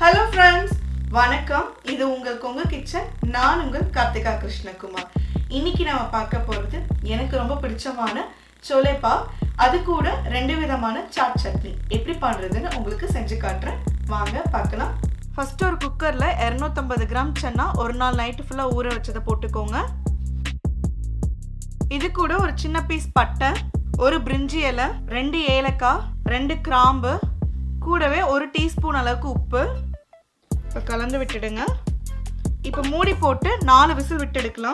hello friends வணக்கம் இது உங்கள் கொங்கு கிச்சன் நான் உங்கள் கார்த்திகா கிருஷ்ணகுமார் இன்னைக்கு நம்ம பார்க்க போகிறது எனக்கு ரொம்ப பிடிச்சமான சோலே பாவ் அது கூட ரெண்டு விதமான சாட் சட்னி எப்படி பண்ணுறதுன்னு உங்களுக்கு செஞ்சு காட்டுறேன் வாங்க பார்க்கலாம் ஃபர்ஸ்ட் ஒரு குக்கரில் இரநூத்தம்பது கிராம் சன்னா ஒரு நாள் நைட்டு ஃபுல்லாக ஊற வச்சதை போட்டுக்கோங்க இது கூட ஒரு சின்ன பீஸ் பட்டை ஒரு பிரிஞ்சி இலை ரெண்டு ஏலக்காய் ரெண்டு கிராம்பு கூடவே ஒரு டீஸ்பூன் அளவுக்கு உப்பு இப்போ கலந்து விட்டுடுங்க இப்போ மூடி போட்டு நாலு விசில் விட்டு எடுக்கலாம்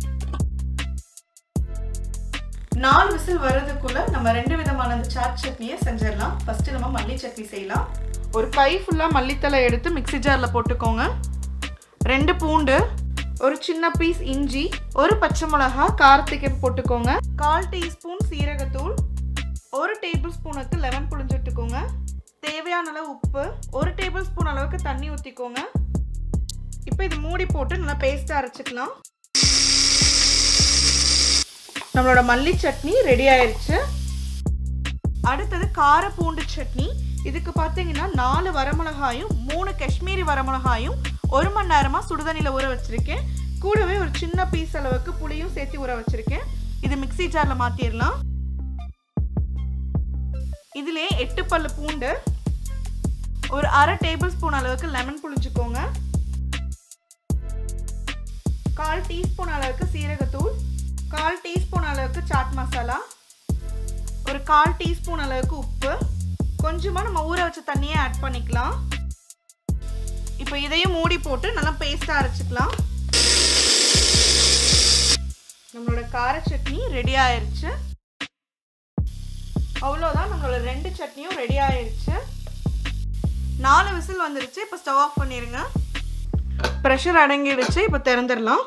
நாலு விசில் வர்றதுக்குள்ள நம்ம ரெண்டு விதமான அந்த சாட் சட்னியை செஞ்சிடலாம் ஃபர்ஸ்ட் நம்ம மல்லி சட்னி செய்யலாம் ஒரு கை ஃபுல்லாக மல்லித்தலை எடுத்து மிக்ஸி ஜாரில் போட்டுக்கோங்க ரெண்டு பூண்டு ஒரு சின்ன பீஸ் இஞ்சி ஒரு பச்சை மிளகா காரத்துக்கு போட்டுக்கோங்க கால் டீஸ்பூன் சீரகத்தூள் ஒரு டேபிள் ஸ்பூனுக்கு லெமன் புழிஞ்சு விட்டுக்கோங்க தேவையான அளவு உப்பு ஒரு டேபிள் ஸ்பூன் அளவுக்கு தண்ணி ஊற்றிக்கோங்க இப்போ இது மூடி போட்டு நல்லா பேஸ்ட்டாக அரைச்சிக்கலாம் நம்மளோட மல்லி சட்னி ரெடி ஆயிடுச்சு அடுத்தது கார பூண்டு சட்னி இதுக்கு பார்த்தீங்கன்னா நாலு வரமிளகாயும் மூணு காஷ்மீரி வரமிளகாயும் ஒரு மணி நேரமாக சுடுதண்ணியில் ஊற வச்சுருக்கேன் கூடவே ஒரு சின்ன பீஸ் அளவுக்கு புளியும் சேர்த்து ஊற வச்சுருக்கேன் இது மிக்சி ஜாரில் மாற்றிடலாம் இதிலே எட்டு பல்லு பூண்டு ஒரு அரை டேபிள் ஸ்பூன் அளவுக்கு லெமன் புளிஞ்சுக்கோங்க கால் டீஸ்பூன் அளவுக்கு சீரகத்தூள் கால் டீஸ்பூன் அளவுக்கு சாட் மசாலா ஒரு கால் டீஸ்பூன் அளவுக்கு உப்பு கொஞ்சமாக நம்ம ஊற வச்ச தண்ணியை ஆட் பண்ணிக்கலாம் இப்போ இதையும் மூடி போட்டு நல்லா பேஸ்ட்டாக அரைச்சிக்கலாம் நம்மளோட கார சட்னி ரெடி ஆயிருச்சு அவ்வளோதான் நம்மளோட ரெண்டு சட்னியும் ரெடி ஆயிருச்சு நாலு விசில் வந்துருச்சு இப்போ ஸ்டவ் ஆஃப் பண்ணிடுங்க ப்ரெஷர் அடங்கிடுச்சு இப்போ திறந்துடலாம்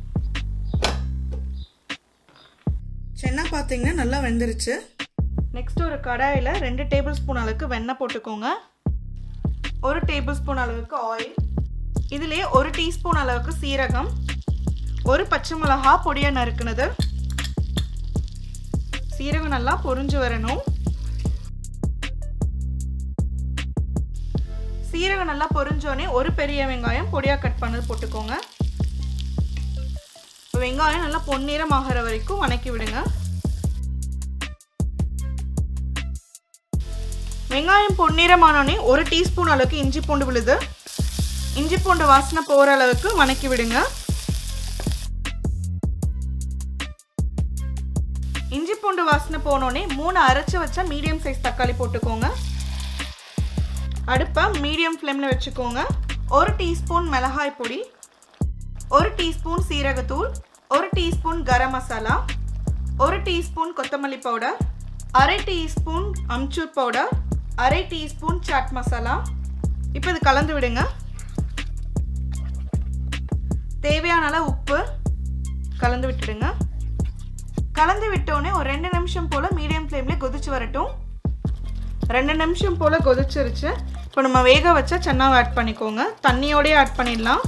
சென்னா பார்த்தீங்கன்னா நல்லா வெந்துருச்சு நெக்ஸ்ட் ஒரு கடாயில் ரெண்டு டேபிள் ஸ்பூன் அளவுக்கு வெண்ணெய் போட்டுக்கோங்க ஒரு டேபிள் ஸ்பூன் அளவுக்கு ஆயில் இதுலேயே ஒரு டீஸ்பூன் அளவுக்கு சீரகம் ஒரு பச்சை மிளகா பொடியாக நறுக்குனது சீரகம் நல்லா பொரிஞ்சு வரணும் சீரகம் நல்லா பொரிஞ்சோடனே ஒரு பெரிய வெங்காயம் பொடியாக கட் பண்ணது போட்டுக்கோங்க வெங்காயம் நல்லா பொன்னிறம் ஆகிற வரைக்கும் வணக்கி விடுங்க வெங்காயம் பொன்னிறமானோடனே ஒரு டீஸ்பூன் அளவுக்கு இஞ்சி பூண்டு விழுது இஞ்சி பூண்டு வாசனை போகிற அளவுக்கு வணக்கி விடுங்க இஞ்சி பூண்டு வாசனை போனோடனே மூணு அரைச்சி வச்ச மீடியம் சைஸ் தக்காளி போட்டுக்கோங்க அடுப்பை மீடியம் ஃப்ளேமில் வச்சுக்கோங்க ஒரு டீஸ்பூன் மிளகாய் பொடி ஒரு டீஸ்பூன் சீரகத்தூள் ஒரு டீஸ்பூன் கரம் மசாலா ஒரு டீஸ்பூன் கொத்தமல்லி பவுடர் அரை டீஸ்பூன் அம்ச்சூர் பவுடர் அரை டீஸ்பூன் சாட் மசாலா இப்போ இது கலந்து விடுங்க தேவையான அளவு உப்பு கலந்து விட்டுடுங்க கலந்து விட்டோடனே ஒரு ரெண்டு நிமிஷம் போல் மீடியம் ஃப்ளேமில் கொதிச்சு வரட்டும் ரெண்டு நிமிஷம் போல் கொதிச்சிருச்சு இப்போ நம்ம வேக வச்ச சென்னாவை ஆட் பண்ணிக்கோங்க தண்ணியோடய ஆட் பண்ணிடலாம்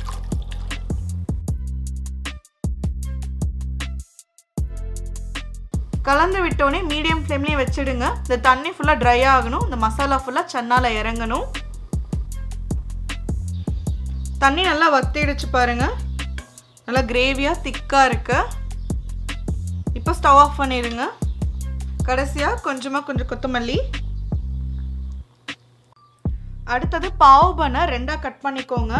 கலந்து விட்டோடனே மீடியம் ஃப்ளேம்லேயே வச்சுடுங்க இந்த தண்ணி ஃபுல்லாக ட்ரை ஆகணும் இந்த மசாலா ஃபுல்லாக சென்னால் இறங்கணும் தண்ணி நல்லா வத்திடுச்சு பாருங்கள் நல்லா கிரேவியாக திக்காக இருக்கு இப்போ ஸ்டவ் ஆஃப் பண்ணிடுங்க கடைசியாக கொஞ்சமாக கொஞ்சம் கொத்தமல்லி அடுத்தது பாவு பண்ண ரெண்டாக கட் பண்ணிக்கோங்க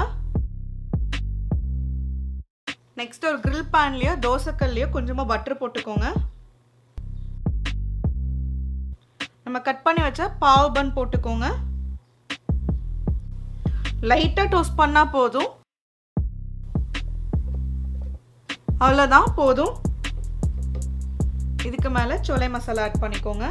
நெக்ஸ்ட் ஒரு கிரில் பேன்லேயோ தோசைக்கல்லையோ கொஞ்சமாக பட்டர் போட்டுக்கோங்க நம்ம கட் பண்ணி வச்ச பாவு பன் போட்டுக்கோங்க லைட்டாக டோஸ்ட் பண்ணால் போதும் அவ்வளோதான் போதும் இதுக்கு மேலே சோலை மசாலா ஆட் பண்ணிக்கோங்க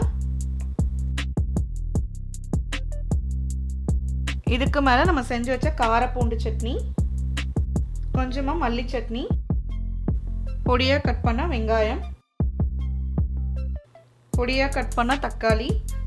இதுக்கு மேலே நம்ம செஞ்சு வச்ச கார பூண்டு சட்னி கொஞ்சமாக மல்லி சட்னி பொடியாக கட் பண்ண வெங்காயம் பொடியாக கட் பண்ண தக்காளி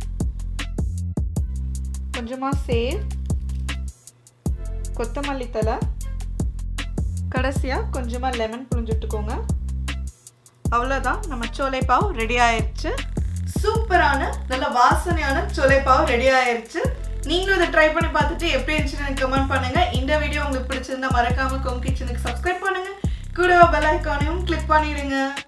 கொஞ்சமாக சேவ் கொத்தமல்லி தலை கடைசியாக கொஞ்சமாக லெமன் புழிஞ்சுட்டுக்கோங்க அவ்வளோதான் நம்ம சோலை பாவ் ரெடி ஆயிடுச்சு சூப்பரான நல்ல வாசனையான சோலை பாவ் ரெடி ஆயிடுச்சு நீங்களும் இதை ட்ரை பண்ணி பார்த்துட்டு எப்படி இருந்துச்சுன்னு எனக்கு கமெண்ட் பண்ணுங்க இந்த வீடியோ உங்களுக்கு பிடிச்சிருந்தா மறக்காம கோம் கிச்சனுக்கு சப்ஸ்கிரைப் பண்ணுங்க கூட பெல் ஐக்கானையும் கிளிக் பண்ணிடுங்க